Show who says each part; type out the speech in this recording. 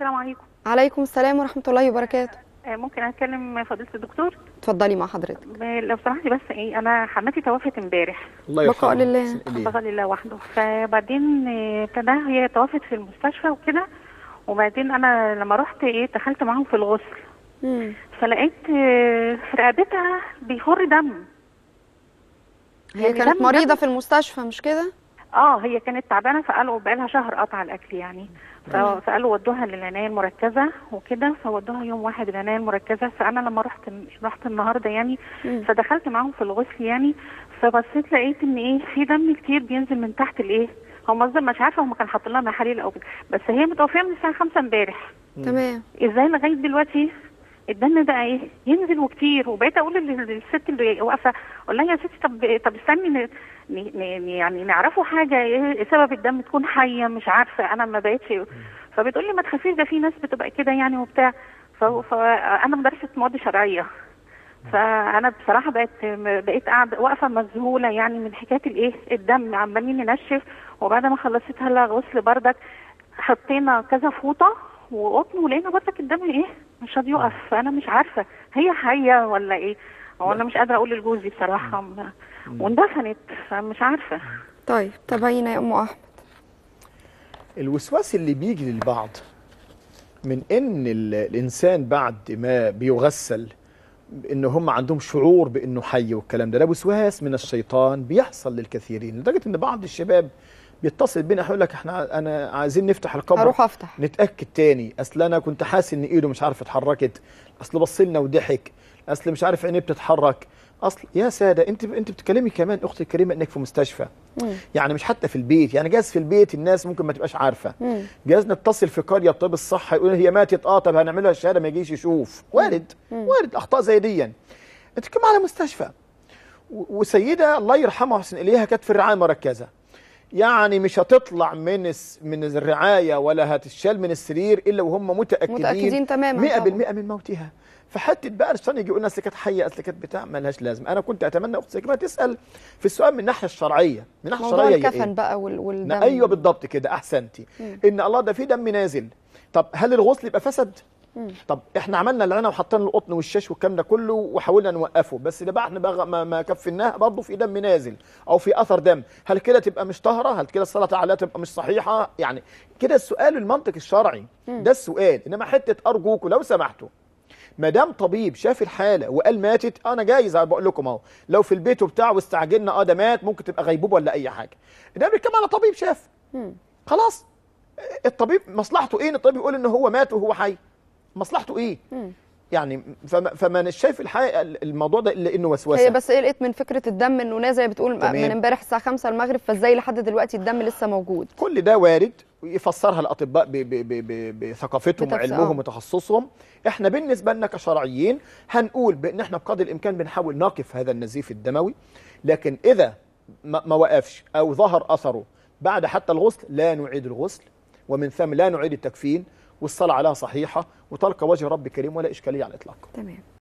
Speaker 1: السلام عليكم
Speaker 2: عليكم السلام ورحمه الله وبركاته
Speaker 1: آه، ممكن اتكلم فضيله الدكتور
Speaker 2: اتفضلي مع حضرتك
Speaker 1: ب- لو سمحتي بس ايه انا حماتي توفت امبارح
Speaker 3: الله
Speaker 2: بقاء
Speaker 3: يرحمه
Speaker 2: لله.
Speaker 3: ويحسن إليه.
Speaker 1: بقى لله وحده فبعدين آه، ابتدى هي توفت في المستشفى وكده وبعدين انا لما رحت ايه دخلت معاهم في الغسل
Speaker 2: مم.
Speaker 1: فلقيت آه، في رقبتها بيخر دم
Speaker 2: هي
Speaker 1: يعني
Speaker 2: كانت
Speaker 1: دم-
Speaker 2: مريضه
Speaker 1: دم.
Speaker 2: في المستشفى مش كده
Speaker 1: اه هي كانت تعبانه فقالوا بقالها شهر قطع الاكل يعني ف- فقالوا ودوها للعنايه المركزه وكده فودوها يوم واحد العنايه المركزه فانا لما رحت رحت النهارده يعني
Speaker 2: مم.
Speaker 1: فدخلت معاهم في الغسل يعني فبصيت لقيت ان ايه في دم كتير بينزل من تحت الايه هم قصدي مش عارفه هم كانوا حاطين لها محاليل او كده بس هي متوفيه من الساعه 5 امبارح
Speaker 2: تمام
Speaker 1: ازاي لغايه دلوقتي الدم بقى ايه ينزل وكتير وبقيت اقول لل- للست اللي واقفه اقول لها يا ستي طب طب استني ن- ن- ن- يعني نعرفوا حاجه ايه سبب الدم تكون حيه مش عارفه انا ما بقتش فبتقول لي ما تخافيش ده في ناس بتبقى كده يعني وبتاع ف- فانا مدرسه مواد شرعيه فانا بصراحه بقيت بقيت قاعده واقفه مذهوله يعني من حكايه الايه الدم عمالين ننشف وبعد ما خلصتها لها غسل بردك حطينا كذا فوطه وقطن ولقينا بردك الدم ايه مش راضي يقف فانا مش عارفه هي حيه ولا ايه هو انا مش قادره اقول لجوزي بصراحه م- واندفنت فمش عارفه
Speaker 2: طيب تابعينا يا ام احمد
Speaker 3: الوسواس اللي بيجي للبعض من ان ال- الانسان بعد ما بيغسل ان هم عندهم شعور بانه حي والكلام ده ده وسواس من الشيطان بيحصل للكثيرين لدرجه ان بعض الشباب بيتصل بينا يقول لك احنا انا عايزين نفتح القبر
Speaker 2: هروح افتح
Speaker 3: نتاكد تاني اصل انا كنت حاسس ان ايده مش عارف اتحركت اصل بص لنا وضحك اصل مش عارف عينيه بتتحرك اصل يا ساده انت انت بتكلمي كمان اختي الكريمه انك في مستشفى
Speaker 2: مم.
Speaker 3: يعني مش حتى في البيت يعني جاز في البيت الناس ممكن ما تبقاش عارفه
Speaker 2: مم.
Speaker 3: جاز نتصل في قريه طب الصحه يقول هي ماتت اه طب هنعمل لها الشهاده ما يجيش يشوف وارد وارد اخطاء زي دي انت بتتكلم على مستشفى و- وسيده الله يرحمها ويحسن اليها كانت في الرعايه المركزه يعني مش هتطلع من الس- من الرعايه ولا هتشال من السرير الا وهم متاكدين
Speaker 2: متاكدين تماما
Speaker 3: 100%
Speaker 2: طبعاً.
Speaker 3: من موتها فحته بقى الشيطان يجي يقول لنا اصل كانت حيه اصل كانت بتاع مالهاش لازمه انا كنت اتمنى اختي كمان تسال في السؤال من الناحيه الشرعيه من الناحيه
Speaker 2: موضوع
Speaker 3: الشرعيه هي
Speaker 2: الكفن
Speaker 3: إيه؟
Speaker 2: بقى وال- والدم
Speaker 3: ايوه بالضبط كده احسنتي ان الله ده في دم نازل طب هل الغسل يبقى فسد طب احنا عملنا العنب وحطينا القطن والشاش والكلام ده كله وحاولنا نوقفه بس ده بقى احنا بقى ما, ما كفيناه برضه في دم نازل او في اثر دم هل كده تبقى مش طاهره هل كده الصلاه عليها تبقى مش صحيحه يعني كده السؤال المنطق الشرعي ده السؤال انما حته ارجوكم لو سمحتوا ما دام طبيب شاف الحاله وقال ماتت انا جايز بقول لكم اهو لو في البيت وبتاع واستعجلنا اه ده مات ممكن تبقى غيبوبه ولا اي حاجه انما بنتكلم على طبيب شاف خلاص الطبيب مصلحته ايه ان الطبيب يقول ان هو مات وهو حي مصلحته ايه يعني فما, فما أنا شايف الحقيقه الموضوع ده الا انه وسوسه
Speaker 2: هي بس قلقت من فكره الدم انه نازل زي بتقول
Speaker 3: تمام.
Speaker 2: من امبارح الساعه 5 المغرب فازاي لحد دلوقتي الدم لسه موجود
Speaker 3: كل ده وارد ويفسرها الاطباء ب- ب- ب- ب- بثقافتهم
Speaker 2: بتفس-
Speaker 3: وعلمهم
Speaker 2: آه.
Speaker 3: وتخصصهم احنا بالنسبه لنا كشرعيين هنقول بان احنا بقدر الامكان بنحاول نقف هذا النزيف الدموي لكن اذا ما ما وقفش او ظهر اثره بعد حتى الغسل لا نعيد الغسل ومن ثم لا نعيد التكفين والصلاه عليها صحيحه وتلقى وجه رب كريم ولا اشكاليه على الاطلاق
Speaker 2: تمام